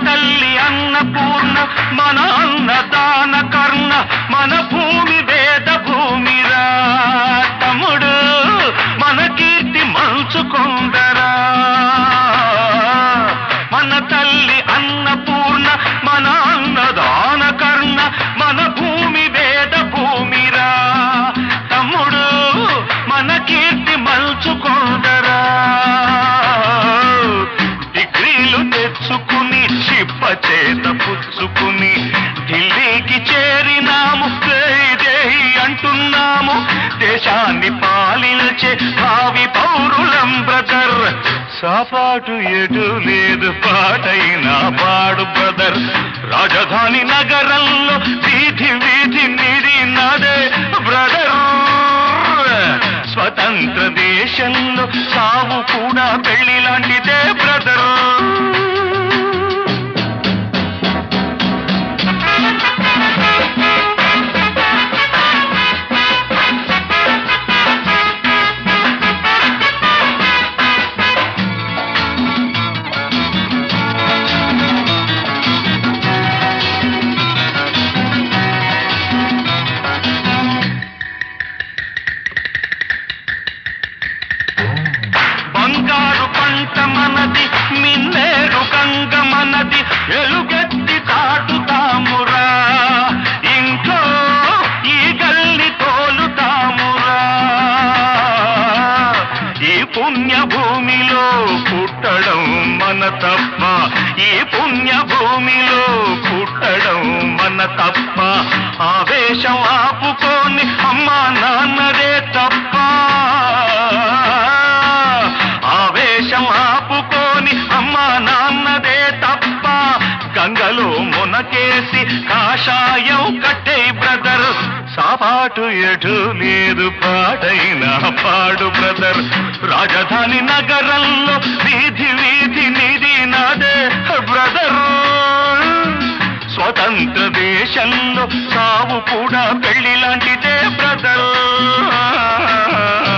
తల్లి అన్నపూర్ణ మన అన్నదాన కర్ణ మన భూమి వేద భూమిరా తమ్ముడు మన కీర్తి మంచుకొందరా మన తల్లి అన్నపూర్ణ మన అన్నదాన కర్ణ మన భూమి వేద భూమిరా తమ్ముడు మన కీర్తి మల్చుకొందరా డిగ్రీలు తెచ్చుకుని చిప్ప చేత పుచ్చుకుని ఢిల్లీకి చేరినాము జై జై అంటున్నాము దేశాన్ని పాలించే భావి పౌరులం బ్రదర్ సాపాటు ఎటు లేదు పాటైనా పాడు బ్రదర్ రాజధాని నగరంలో వీధి వీధి నిడి నడే బ్రదర్ స్వతంత్ర దేశంలో సావు కూడా పెళ్లి లాంటిదే బ్రదర్ బంగారు పంట మనది మిన్నేరు గంగ మనది ఎలుగెత్తి తాటుతామురా ఇంట్లో ఈ గల్లి తోలుతామురా ఈ పుణ్య భూమిలో పుట్టడం మన తప్ప ఈ పుణ్య భూమిలో పుట్టడం మన తప్ప ఆవేశం ఆపుకొని అమ్మా నాన్నదే తప్ప ఆవేశం ఆపుకొని అమ్మా నాన్నదే తప్ప గంగలో మునకేసి కాషాయం కట్టే బ్రదర్ సాపాటు ఎటు లేదు పాడైనా పాడు బ్రదర్ రాజధాని నగరంలో వీధి వీధి నిధి నాదే బ్రదర్ స్వతంత్ర దేశంలో సావు కూడా పెళ్లి లాంటిదే బ్రదర్